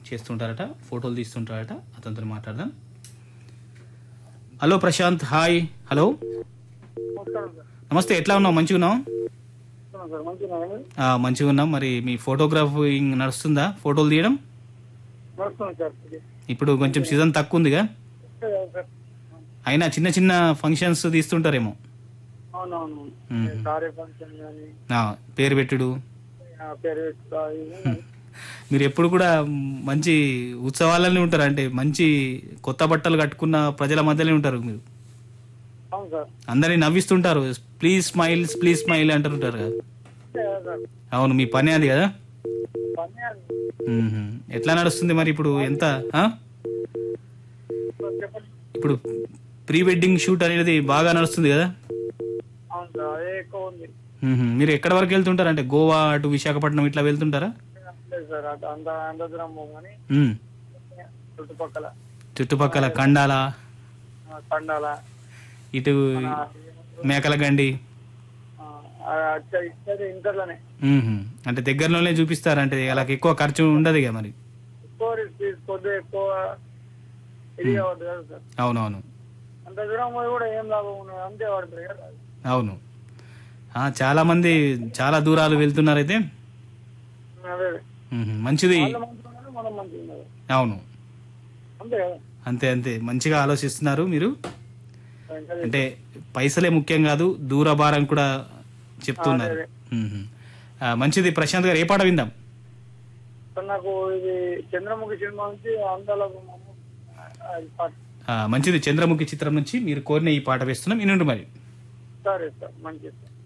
చేస్తుంటారట ఫోటోలు తీస్తుంటారట అతనితో మాట్లాడదాం హలో ప్రశాంత్ హాయ్ హలో నమస్కారం సార్ నమస్తే ఎట్లా ఉన్నావు మంచిగా ఉన్నావు నమస్కారం సార్ మంచిగా ఉన్నారా? ఆ, మంచిగా ఉన్నాం మరి మీ ఫోటోగ్రాఫింగ్ నడుస్తుందా ఫోటోలు తీయడం నమస్కారం సార్ ఇది. ఇప్పుడు కొంచెం సీజన్ తక్కువ ఉందిగా సార్ అయినా చిన్న చిన్న ఫంక్షన్స్ తీస్తుంటారేమో అవునవును మ్మ్. కార్య ఫంక్షన్ కానీ ఆ, పేరు పెట్టుడు పేరు పెట్టుకో, ఇవి మీరు ఎప్పుడు కూడా మంచి ఉత్సవాలనే ఉంటారు అంటే మంచి కొత్త బట్టలు కట్టుకున్న ప్రజల మధ్యలో ఉంటారు మీరు అవును సార్ అందరినీ నవ్విస్తుంటారు ప్లీజ్ స్మైల్ ప్లీజ్ స్మైల్ అంటుంటారు కదా అంతే కదా సార్ అవును మీ పని అది కదా పని అది. మ్మ్. ఎట్లా నడుస్తుంది మరి ఇప్పుడు ఎంత ఆ? సార్ చెప్పండి ఇప్పుడు ప్రీ వెడ్డింగ్ షూట్ అనేది బాగా నడుస్తుంది కదా అవును సార్ అదే ఎక్కువ ఉంది మ్మ్. మీరు ఎక్కడ వరకు వెళ్తుంటారు అంటే గోవా అటు విశాఖపట్నం ఇట్లా వెళ్తుంటారా లేదు సార్ అటు అంత అంత దూరం పోము కానీ మ్మ్. చుట్టుపక్కల చుట్టుపక్కల కండాల ఆ, తండాల ఇటు ఆ, మేకల గండి ఆ, అచ్చ- ఇచ్చది ఇంటర్లోనే మ్మ్. అంటే దగ్గరలోనే చూపిస్తారు అంటే వాళ్ళకి ఎక్కువ ఖర్చు ఉండదు ఇక మరి ఎక్కువ రిస్క్ తీసుకోవద్దు ఎక్కువ ఇది కావద్దు కదా సార్ అవునవును అంత దూరం పోయి కూడా ఏం లాభం ఉన్నది అంతే పడుతుంది కదా అవును ఆ, చాలా మంది చాలా దూరాలు వెళ్తున్నారు అయితే అదే అదే. మ్మ్. మంచిది వాళ్ళు మంచిగా ఉన్నారు మనం మంచిగా ఉన్నారు అవును అంతే కదా అంతే అంతే మంచిగా ఆలోచిస్తున్నారు మీరు ఇంకా అంటే పైసలే ముఖ్యం కాదు దూర భారం కూడా చెప్తున్నారు అదే, మ్మ్. ఆ, మంచిది ప్రశాంత్ గారు ఏ పాట విందాం సార్ నాకు ఇది చంద్రముఖి సినిమా నుంచి అందాలకు మమ్ము- అది పాట. ఆ, మంచిది చంద్రముఖి చిత్రం నుంచి మీరు కోరిన ఈ పాట వేస్తున్నాం ఇనుండి మరి సరే సార్ మంచిది సార్